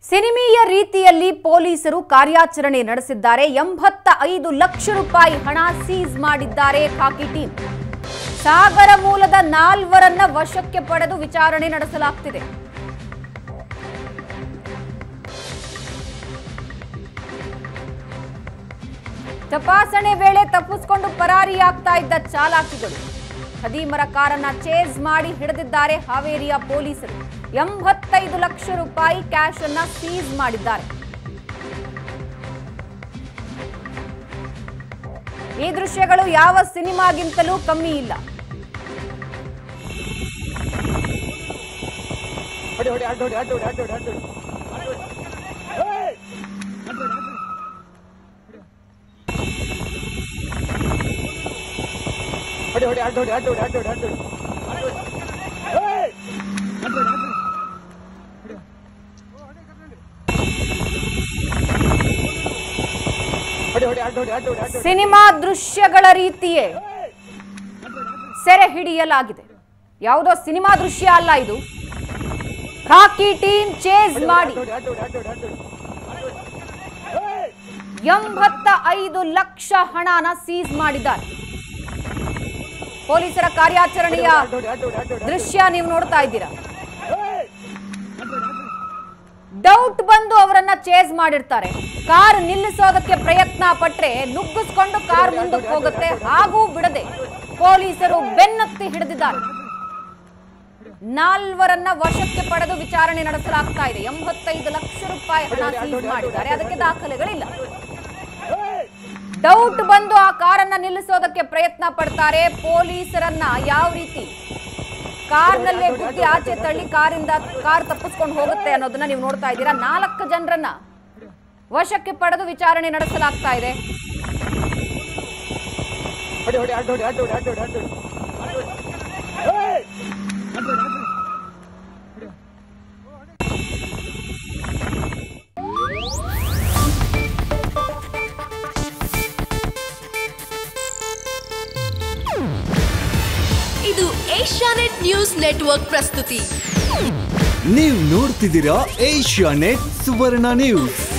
ಸಿನಿಮೀಯ ರೀತಿಯಲ್ಲಿ ಪೊಲೀಸರು ಕಾರ್ಯಾಚರಣೆ ನಡೆಸಿದ್ದಾರೆ ಎಂಬತ್ತ ಐದು ಲಕ್ಷ ರೂಪಾಯಿ ಹಣ ಸೀಸ್ ಮಾಡಿದ್ದಾರೆ ಖಾಕಿ ಟೀಮ್ ಸಾಗರ ಮೂಲದ ನಾಲ್ವರನ್ನ ವಶಕ್ಕೆ ಪಡೆದು ವಿಚಾರಣೆ ನಡೆಸಲಾಗ್ತಿದೆ ತಪಾಸಣೆ ವೇಳೆ ತಪ್ಪಿಸಿಕೊಂಡು ಪರಾರಿಯಾಗ್ತಾ ಇದ್ದ ಚಾಲಾಕಿಗಳು ಖದೀಮರ ಕಾರನ್ನ ಚೇಸ್ ಮಾಡಿ ಹಿಡಿದಿದ್ದಾರೆ ಹಾವೇರಿಯ ಪೊಲೀಸರು ಎಂಬತ್ತೈದು ಲಕ್ಷ ರೂಪಾಯಿ ಕ್ಯಾಶ್ ಅನ್ನ ಸೀಸ್ ಮಾಡಿದ್ದಾರೆ ಈ ದೃಶ್ಯಗಳು ಯಾವ ಸಿನಿಮಾಗಿಂತಲೂ ಕಮ್ಮಿ ಇಲ್ಲ ಹೊಡಿ ಹೊಡಿ ಅಡ್ಡ ಹೊಡಿ ಅಡ್ಡ ಹೊಡಿ ಅಡ್ಡ ಹೊಡಿ ಅಡ್ಡ ಹೊಡಿ ಏಯ್! ಹೊಡಿ ಹೊಡಿ ಅಡ್ಡ ಹೊಡಿ ಅಡ್ಡ ಹೊಡಿ ಅಡ್ಡ ಹೊಡಿ ಅಡ್ಡ ಹೊಡಿ ಏಯ್! ಹೊಡಿ ಹೊಡಿ ಅಡ್ಡ ಹೊಡಿ ಅಡ್ಡ ಹೊಡಿ ಅಡ್ಡ ಹೊಡಿ ಸಿನಿಮಾ ದೃಶ್ಯಗಳ ರೀತಿಯೇ ಸೆರೆ ಹಿಡಿಯಲಾಗಿದೆ ಯಾವುದೋ ಸಿನಿಮಾ ದೃಶ್ಯ ಅಲ್ಲ ಇದು ಖಾಕಿ ಟೀಮ್ ಚೇಸ್ ಮಾಡಿ ಅಡ್ಡ ಹೊಡಿ ಅಡ್ಡ ಹೊಡಿ ಅಡ್ಡ ಹೊಡಿ ಅಡ್ಡ ಹೊಡಿ ಏಯ್! ಎಂಬತ್ತ ಐದು ಲಕ್ಷ ಹಣನ ಸೀಸ್ ಮಾಡಿದ್ದಾರೆ ಪೊಲೀಸರ ಕಾರ್ಯಾಚರಣೆಯ ಅಡ್ಡ ಹೊಡಿ ಅಡ್ಡ ಹೊಡಿ ಅಡ್ಡ ಹೊಡಿ ದೃಶ್ಯ ನೀವು ನೋಡ್ತಾ ಇದ್ದೀರಾ ಏಯ್! ಡೌಟ್ ಬಂದು ಅವರನ್ನ ಚೇಸ್ ಮಾಡಿರ್ತಾರೆ ಕಾರ್ ನಿಲ್ಲಿಸೋದಕ್ಕೆ ಪ್ರಯತ್ನ ಪಟ್ರೆ ನುಗ್ಗಿಸ್ಕೊಂಡು ಕಾರ್ ಮುಂದಕ್ಕೆ ಹೋಗುತ್ತೆ ಹಾಗೂ ಬಿಡದೆ ಪೊಲೀಸರು ಬೆನ್ನತ್ತಿ ಹಿಡಿದಿದ್ದಾರೆ ನಾಲ್ವರನ್ನ ವಶಕ್ಕೆ ಪಡೆದು ವಿಚಾರಣೆ ನಡೆಸಲಾಗ್ತಾ ಇದೆ ಎಂಬತ್ತೈದು ಲಕ್ಷ ರೂಪಾಯಿ ಹಣ ಸೀಸ್ ಮಾಡಿದ್ದಾರೆ ಅದಕ್ಕೆ ದಾಖಲೆಗಳಿಲ್ಲ ಏಯ್! ಡೌಟ್ ಬಂದು ಆ ಕಾರನ್ನ ನಿಲ್ಲಿಸೋದಕ್ಕೆ ಪ್ರಯತ್ನ ಪಡ್ತಾರೆ ಪೊಲೀಸರನ್ನ ಯಾವ ರೀತಿ ಕಾರ್ನಲ್ಲೇ ಗುದ್ದಿ ಆಚೆ ತಳ್ಳಿ ಕಾರಿಂದ ಕಾರ್ ತಪ್ಪಿಸ್ಕೊಂಡು ಹೋಗುತ್ತೆ ಅನ್ನೋದನ್ನ ನೀವು ನೋಡ್ತಾ ಇದ್ದೀರಾ ನಾಲ್ಕು ಜನರನ್ನ ವಶಕ್ಕೆ ಪಡೆದು ವಿಚಾರಣೆ ನಡೆಸಲಾಗ್ತಾ ಇದೆ ಹೊಡಿ ಹೊಡಿ ಅಡ್ಡ ಹೊಡಿ ಅಡ್ಡ ಹೊಡಿ ಅಡ್ಡ ಹೊಡಿ ಅಡ್ಡ ಹೊಡಿ ಏಯ್! ಇದು ಏಷ್ಯಾನೆಟ್ ನ್ಯೂಸ್ ನೆಟ್ವರ್ಕ್ ಪ್ರಸ್ತುತಿ ನೀವು ನೋಡ್ತಿದ್ದೀರಾ ಏಷ್ಯಾ ನೆಟ್ ಸುವರ್ಣ ನ್ಯೂಸ್